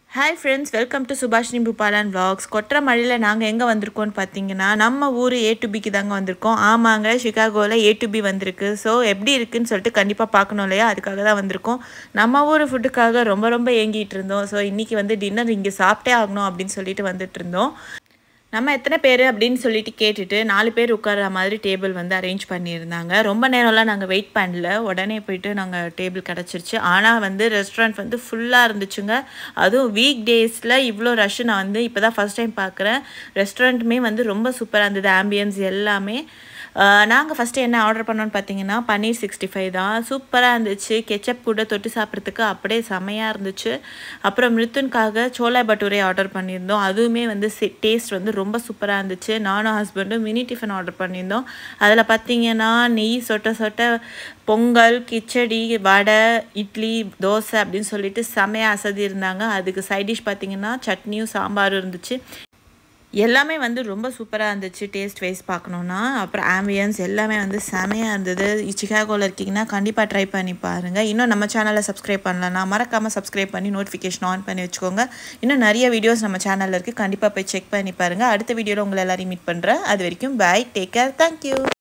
hi friends welcome to Subhashini Boopalan vlogs கொட்டுற மழையில் நாங்கள் எங்கே வந்திருக்கோம்னு பார்த்தீங்கன்னா நம்ம ஊர் ஏ டு பிக்கு தாங்க வந்திருக்கோம் ஆமாங்க சிகாகோவில் ஏ டு பி வந்திருக்கு ஸோ எப்படி இருக்குன்னு சொல்லிட்டு கண்டிப்பாக பார்க்கணும் இல்லையா அதுக்காக தான் வந்திருக்கோம் நம்ம ஊர் ஃபுட்டுக்காக ரொம்ப ரொம்ப ஏங்கிட்டு இருந்தோம் ஸோ இன்றைக்கி வந்து டின்னர் இங்கே சாப்பிட்டே ஆகணும் அப்படின்னு சொல்லிட்டு வந்துட்டு இருந்தோம் நம்ம எத்தனை பேர் அப்படின்னு சொல்லிட்டு கேட்டுட்டு நாலு பேர் உட்கார்ற மாதிரி டேபிள் வந்து அரேஞ்ச் பண்ணியிருந்தாங்க ரொம்ப நேரம்லாம் நாங்கள் வெயிட் பண்ணல உடனே போயிட்டு நாங்கள் டேபிள் கிடச்சிருச்சு ஆனால் வந்து ரெஸ்டாரண்ட் வந்து ஃபுல்லாக இருந்துச்சுங்க அதுவும் வீக் டேஸில் இவ்வளோ ரஷ் நான் வந்து இப்போ தான் ஃபஸ்ட் டைம் பார்க்குறேன் ரெஸ்டாரண்ட்டுமே வந்து ரொம்ப சூப்பராக இருந்தது ஆம்பியன்ஸ் எல்லாமே நாங்கள் ஃபஸ்ட்டு என்ன ஆர்டர் பண்ணோன்னு பார்த்தீங்கன்னா பன்னீர் சிக்ஸ்டி ஃபைவ் தான் சூப்பராக இருந்துச்சு கெச்சப் கூட தொட்டு சாப்பிட்றதுக்கு அப்படியே செமையாக இருந்துச்சு அப்புறம் மிருத்துனுக்காக சோளா பட்டூரே ஆர்டர் பண்ணியிருந்தோம் அதுவுமே வந்து டேஸ்ட் வந்து ரொம்ப சூப்பராக இருந்துச்சு நானும் ஹஸ்பண்டும் மினி டிஃபன் ஆர்டர் பண்ணியிருந்தோம் அதில் பார்த்தீங்கன்னா நெய் சொட்ட சொட்ட பொங்கல் கிச்சடி வடை இட்லி தோசை அப்படின்னு சொல்லிட்டு செமையாக அசதி இருந்தாங்க அதுக்கு சைட் டிஷ் பார்த்தீங்கன்னா சட்னியும் சாம்பாரும் இருந்துச்சு எல்லாமே வந்து ரொம்ப சூப்பராக இருந்துச்சு டேஸ்ட் வைஸ் பார்க்கணுன்னா அப்புறம் ஆம்பியன்ஸ் எல்லாமே வந்து செமையாக இருந்தது சிகாகோவில் இருக்கீங்கன்னா கண்டிப்பாக ட்ரை பண்ணி பாருங்கள் இன்னும் நம்ம சேனலை சப்ஸ்கிரைப் பண்ணலன்னா மறக்காமல் சப்ஸ்கிரைப் பண்ணி நோட்டிஃபிகேஷன் ஆன் பண்ணி வச்சுக்கோங்க இன்னும் நிறைய வீடியோஸ் நம்ம சேனலில் இருக்குது கண்டிப்பாக போய் செக் பண்ணி பாருங்கள் அடுத்த வீடியோவில் உங்களை எல்லாரையும் மீட் பண்ணுறேன் அது வரைக்கும் பாய் டேக் கேர் தேங்க்யூ